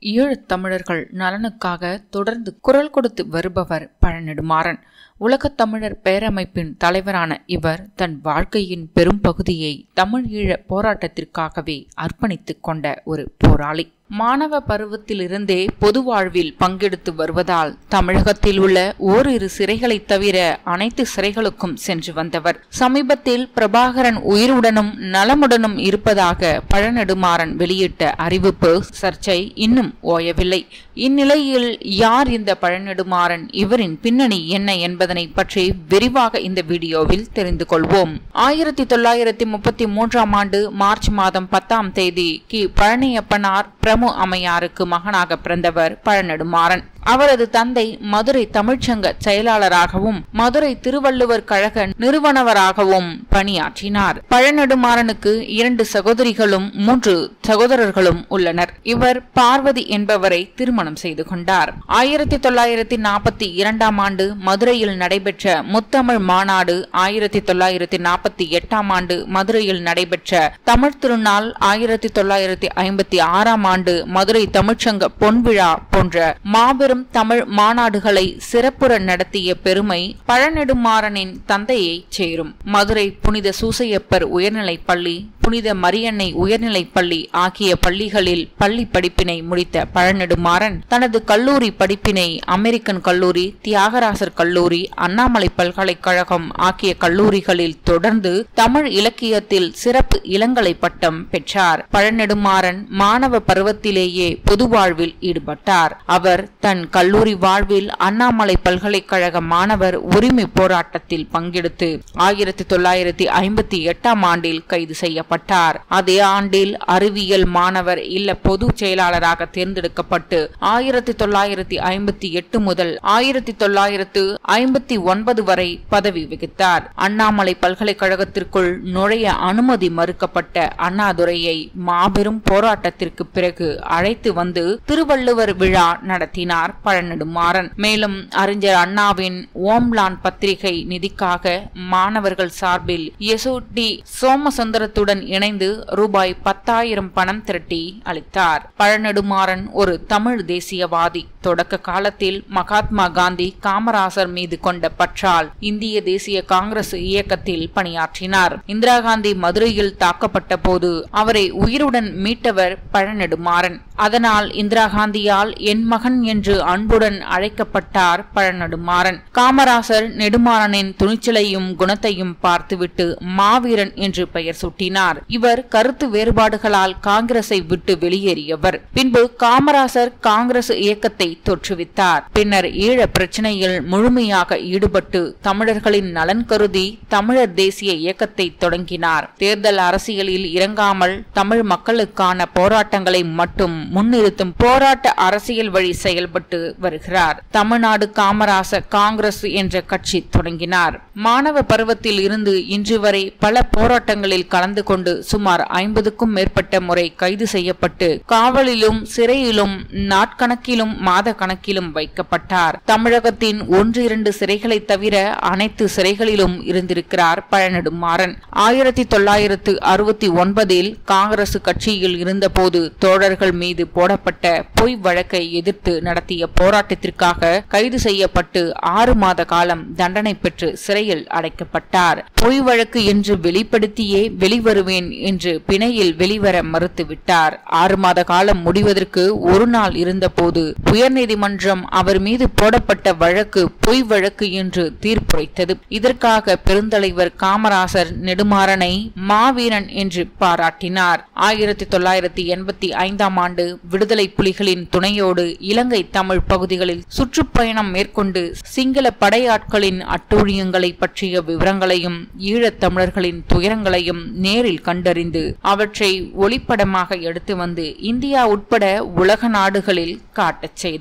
ஈழத் தமிழர்கள் நலனுக்காக தொடர்ந்து குரல் கொடுத்து வருபவர் பழநெடுமாறன் உலகத் தமிழர் பேரமைப்பின் தலைவரான இவர் தன் வாழ்க்கையின் பெரும் பகுதியை தமிழ் ஈழ போராட்டத்திற்காகவே அர்ப்பணித்துக் கொண்ட ஒரு போராளி மாணவ பருவத்திலிருந்தே பொது வாழ்வில் பங்கெடுத்து வருவதால் தமிழகத்தில் உள்ள ஓரிரு சிறைகளை தவிர அனைத்து சிறைகளுக்கும் சென்று வந்தவர் சமீபத்தில் பிரபாகரன் உயிருடனும் நலமுடனும் இருப்பதாக பழநெடுமாறன் வெளியிட்ட அறிவிப்பு சர்ச்சை இன்னும் ஓயவில்லை இந்நிலையில் யார் இந்த பழநெடுமாறன் இவரின் பின்னணி என்ன என்பதனை பற்றி விரிவாக இந்த வீடியோவில் தெரிந்து கொள்வோம் ஆயிரத்தி தொள்ளாயிரத்தி முப்பத்தி மூன்றாம் ஆண்டு மார்ச் மாதம் பத்தாம் தேதி கி பழனியப்பனார் பிரமு அம்மையாருக்கு மகனாக பிறந்தவர் பழநெடுமாறன் அவரது தந்தை மதுரை தமிழ்ச்சங்க செயலாளராகவும் மதுரை திருவள்ளுவர் கழக நிறுவனவராகவும் பணியாற்றினார் பழநெடுமாறனுக்கு இரண்டு சகோதரிகளும் மூன்று சகோதரர்களும் உள்ளனர் இவர் பார்வதி என்பவரை திருமணம் செய்து கொண்டார் ஆயிரத்தி தொள்ளாயிரத்தி நாற்பத்தி இரண்டாம் ஆண்டு மதுரையில் நடைபெற்ற முத்தமிழ் மாநாடு ஆயிரத்தி தொள்ளாயிரத்தி நாற்பத்தி எட்டாம் ஆண்டு மதுரையில் நடைபெற்ற தமிழ் திருநாள் ஆயிரத்தி தொள்ளாயிரத்தி ஐம்பத்தி ஆறாம் ஆண்டு மதுரை தமிழ்ச்சங்க பொன்விழா போன்ற மாபெரும் பெரும் தமிழ் மாநாடுகளை சிறப்புற நடத்திய பெருமை பழநெடுமாறனின் தந்தையை சேரும் மதுரை புனித சூசையப்பர் உயர்நிலைப் பள்ளி புனித மரியன்னை உயர்நிலைப் பள்ளி ஆகிய பள்ளிகளில் பள்ளி படிப்பினை முடித்த பழநெடுமாறன் தனது கல்லூரி படிப்பினை அமெரிக்கன் கல்லூரி தியாகராசர் கல்லூரி அண்ணாமலை பல்கலைக்கழகம் ஆகிய கல்லூரிகளில் தொடர்ந்து தமிழ் இலக்கியத்தில் சிறப்பு இளங்கலை பட்டம் பெற்றார் பழநெடுமாறன் மாணவ பருவத்திலேயே பொது வாழ்வில் ஈடுபட்டார் அவர் தன் கல்லூரி வாழ்வில் அண்ணாமலை பல்கலைக்கழக மாணவர் உரிமை போராட்டத்தில் பங்கெடுத்து ஆயிரத்தி தொள்ளாயிரத்தி ஐம்பத்தி எட்டாம் ஆண்டில் கைது செய்யப்பட்டார் அதே ஆண்டில் அறிவியல் மாணவர் இல்ல பொது செயலாளராக தேர்ந்தெடுக்கப்பட்டு ஆயிரத்தி தொள்ளாயிரத்தி ஐம்பத்தி எட்டு முதல் ஆயிரத்தி தொள்ளாயிரத்து ஐம்பத்தி ஒன்பது வரை பதவி வகித்தார் அண்ணாமலை பல்கலைக்கழகத்திற்குள் நுழைய அனுமதி மறுக்கப்பட்ட அண்ணாதுரையை மாபெரும் போராட்டத்திற்கு பிறகு அழைத்து வந்து திருவள்ளுவர் விழா நடத்தினார் பழநெடுமாறன் மேலும் அறிஞர் அண்ணாவின் ஓம்லான் பத்திரிகை நிதிக்காக மாணவர்கள் சார்பில் யசோடி சோமசுந்தரத்துடன் இணைந்து ரூபாய் பத்தாயிரம் பணம் திரட்டி அளித்தார் பழநெடுமாறன் ஒரு தமிழ் தேசியவாதி தொடக்க காலத்தில் மகாத்மா காந்தி காமராசர் மீது கொண்ட பற்றால் இந்திய தேசிய காங்கிரஸ் இயக்கத்தில் பணியாற்றினார் இந்திரா காந்தி மதுரையில் தாக்கப்பட்ட போது அவரை உயிருடன் மீட்டவர் பழநெடுமாறன் அதனால் இந்திரா காந்தியால் என் மகன் என்று அன்புடன் அழைக்கப்பட்டார் பழநெடுமாறன் காமராசர் நெடுமாறனின் துணிச்சலையும் குணத்தையும் பார்த்துவிட்டு மாவீரன் என்று பெயர் சூட்டினார் இவர் கருத்து வேறுபாடுகளால் காங்கிரஸை விட்டு வெளியேறியவர் பின்பு காமராசர் காங்கிரஸ் இயக்கத்தை தோற்றுவித்தார் பின்னர் ஈழ பிரச்சனையில் முழுமையாக ஈடுபட்டு தமிழர்களின் நலன் கருதி தமிழர் தேசிய இயக்கத்தை தொடங்கினார் தேர்தல் அரசியலில் இறங்காமல் தமிழ் மக்களுக்கான போராட்டங்களை மட்டும் முன்னிறுத்தும் போராட்ட அரசியல் வழி செயல்பட்டு வருகிறார் தமிழ்நாடு காமராசர் காங்கிரஸ் என்ற கட்சி தொடங்கினார் மாணவ பருவத்தில் இருந்து இன்று வரை பல போராட்டங்களில் கலந்து கொண்டு சுமார் ஐம்பதுக்கும் மேற்பட்ட முறை கைது செய்யப்பட்டு காவலிலும் சிறையிலும் நாட்கணக்கிலும் மாத கணக்கிலும் வைக்கப்பட்டார் தமிழகத்தின் ஒன்று இரண்டு சிறைகளை தவிர அனைத்து சிறைகளிலும் இருந்திருக்கிறார் பழநெடுமாறன் ஆயிரத்தி தொள்ளாயிரத்து அறுபத்தி ஒன்பதில் காங்கிரஸ் கட்சியில் இருந்தபோது தோழர்கள் மீது போடப்பட்ட பொய் வழக்கை எதிர்த்து நடத்திய போராட்டத்திற்காக கைது செய்யப்பட்டு ஆறு மாத காலம் தண்டனை பெற்று சிறையில் அடைக்கப்பட்டார் பொய் வழக்கு என்று வெளிப்படுத்தியே வெளிவருவேன் என்று பிணையில் வெளிவர மறுத்துவிட்டார் ஆறு மாத காலம் முடிவதற்கு ஒரு நாள் இருந்தபோது உயர்நீதிமன்றம் அவர் மீது போடப்பட்ட வழக்கு பொய் வழக்கு என்று தீர்ப்புரைத்தது இதற்காக பெருந்தலைவர் காமராசர் நெடுமாறனை மாவீரன் என்று பாராட்டினார் ஆயிரத்தி தொள்ளாயிரத்தி எண்பத்தி ஐந்தாம் ஆண்டு விடுதலை புலிகளின் துணையோடு இலங்கை தமிழ் பகுதிகளில் சுற்றுப்பயணம் மேற்கொண்டு சிங்கள படையாட்களின் அட்டூழியங்களை பற்றிய விவரங்களையும் ஈழத் தமிழர்களின் துயரங்களையும் நேரில் கண்டறிந்து அவற்றை ஒளிப்படமாக எடுத்து வந்து இந்தியா உட்பட உலக நாடுகளில் காட்டச் செய்தார்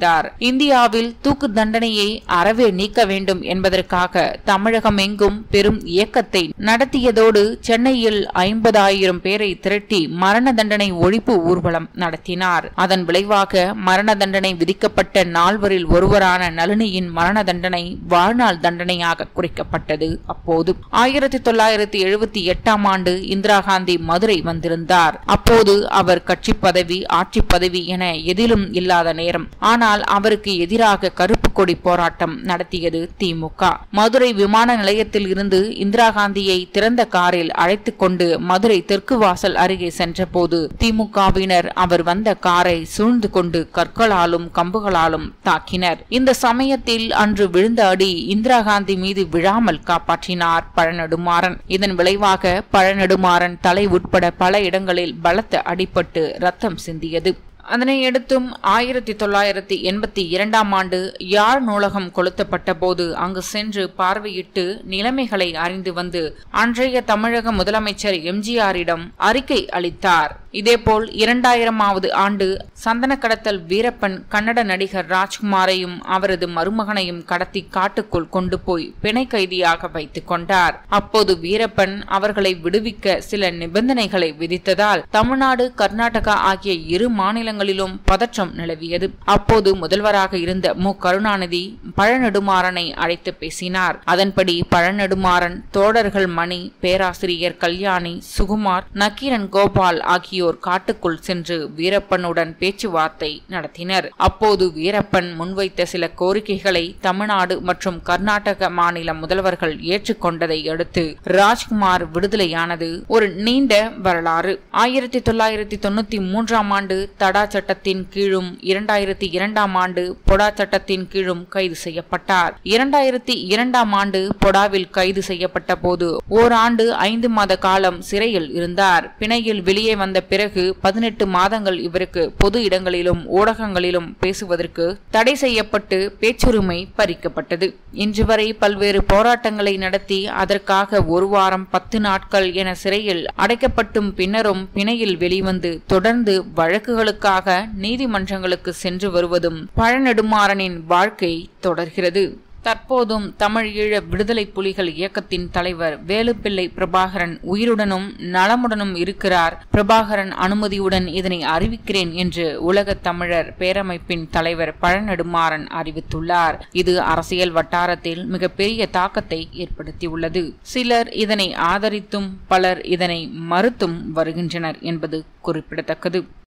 செய்தார் இந்தியாவில் தூக்கு தண்டனையை அறவே நீக்க வேண்டும் என்பதற்காக தமிழகம் எங்கும் பெரும் இயக்கத்தை நடத்தியதோடு சென்னையில் ஐம்பதாயிரம் பேரை திரட்டி மரண தண்டனை ஒழிப்பு ஊர்வலம் நடத்தினார் அதன் விளைவாக மரண தண்டனை விதிக்கப்பட்ட நால்வரில் ஒருவரான நளினியின் மரண தண்டனை வாழ்நாள் தண்டனையாக குறைக்கப்பட்டது அப்போது ஆயிரத்தி தொள்ளாயிரத்தி எழுபத்தி எட்டாம் ஆண்டு இந்திரா காந்தி மதுரை வந்திருந்தார் அப்போது அவர் கட்சி பதவி ஆட்சி பதவி என எதிலும் இல்லாத நேரம் ஆனால் அவருக்கு எதிராக கருப்பு கொடி போராட்டம் நடத்தியது திமுக மதுரை விமான நிலையத்தில் இருந்து இந்திரா காந்தியை திறந்த காரில் அழைத்துக் கொண்டு மதுரை தெற்கு வாசல் அருகே சென்றபோது திமுகவினர் அவர் வந்த காரை சூழ்ந்து கொண்டு கற்களாலும் கம்புகளாலும் தாக்கினர் இந்த சமயத்தில் அன்று விழுந்த அடி இந்திரா காந்தி மீது விழாமல் காப்பாற்றினார் பழநெடுமாறன் இதன் விளைவாக பழநெடுமாறன் தலை உட்பட பல இடங்களில் பலத்த அடிபட்டு ரத்தம் சிந்தியது அதனை அடுத்தும் ஆயிரத்தி தொள்ளாயிரத்தி எண்பத்தி இரண்டாம் ஆண்டு யாழ் நூலகம் கொளுத்தப்பட்ட போது அங்கு சென்று பார்வையிட்டு நிலைமைகளை அறிந்து வந்து அன்றைய தமிழக முதலமைச்சர் எம்ஜிஆரிடம் அறிக்கை அளித்தார் இதேபோல் இரண்டாயிரமாவது ஆண்டு சந்தன கடத்தல் வீரப்பன் கன்னட நடிகர் ராஜ்குமாரையும் அவரது மருமகனையும் கடத்தி காட்டுக்குள் கொண்டு போய் பிணை கைதியாக வைத்துக் கொண்டார் அப்போது வீரப்பன் அவர்களை விடுவிக்க சில நிபந்தனைகளை விதித்ததால் தமிழ்நாடு கர்நாடகா ஆகிய இரு மாநிலங்களிலும் பதற்றம் நிலவியது அப்போது முதல்வராக இருந்த மு கருணாநிதி பழநெடுமாறனை அழைத்து பேசினார் அதன்படி பழநெடுமாறன் தோழர்கள் மணி பேராசிரியர் கல்யாணி சுகுமார் நக்கீரன் கோபால் ஆகியோர் காட்டுக்குள் சென்று வீரப்பனுடன் பேச்சுவார்த்தை நடத்தினர் அப்போது வீரப்பன் முன்வைத்த சில கோரிக்கைகளை தமிழ்நாடு மற்றும் கர்நாடக மாநில முதல்வர்கள் ஏற்றுக்கொண்டதை அடுத்து ராஜ்குமார் விடுதலையானது ஒரு நீண்ட வரலாறு ஆயிரத்தி தொள்ளாயிரத்தி தொண்ணூத்தி மூன்றாம் ஆண்டு தடா சட்டத்தின் கீழும் இரண்டாயிரத்தி இரண்டாம் ஆண்டு பொடா சட்டத்தின் கீழும் கைது செய்யப்பட்டார் இரண்டாயிரத்தி இரண்டாம் ஆண்டு பொடாவில் கைது செய்யப்பட்ட போது ஓராண்டு ஐந்து மாத காலம் சிறையில் இருந்தார் பிணையில் வெளியே வந்த பிறகு பதினெட்டு மாதங்கள் இவருக்கு பொது இடங்களிலும் ஊடகங்களிலும் பேசுவதற்கு தடை செய்யப்பட்டு பேச்சுரிமை பறிக்கப்பட்டது இன்று வரை பல்வேறு போராட்டங்களை நடத்தி அதற்காக ஒரு வாரம் பத்து நாட்கள் என சிறையில் அடைக்கப்பட்டும் பின்னரும் பிணையில் வெளிவந்து தொடர்ந்து வழக்குகளுக்காக நீதிமன்றங்களுக்கு சென்று வருவதும் பழநெடுமாறனின் வாழ்க்கை தொடர்கிறது தற்போதும் தமிழ் ஈழ விடுதலை புலிகள் இயக்கத்தின் தலைவர் வேலுப்பிள்ளை பிரபாகரன் உயிருடனும் நலமுடனும் இருக்கிறார் பிரபாகரன் அனுமதியுடன் இதனை அறிவிக்கிறேன் என்று உலக தமிழர் பேரமைப்பின் தலைவர் பழநெடுமாறன் அறிவித்துள்ளார் இது அரசியல் வட்டாரத்தில் மிகப்பெரிய தாக்கத்தை ஏற்படுத்தியுள்ளது சிலர் இதனை ஆதரித்தும் பலர் இதனை மறுத்தும் வருகின்றனர் என்பது குறிப்பிடத்தக்கது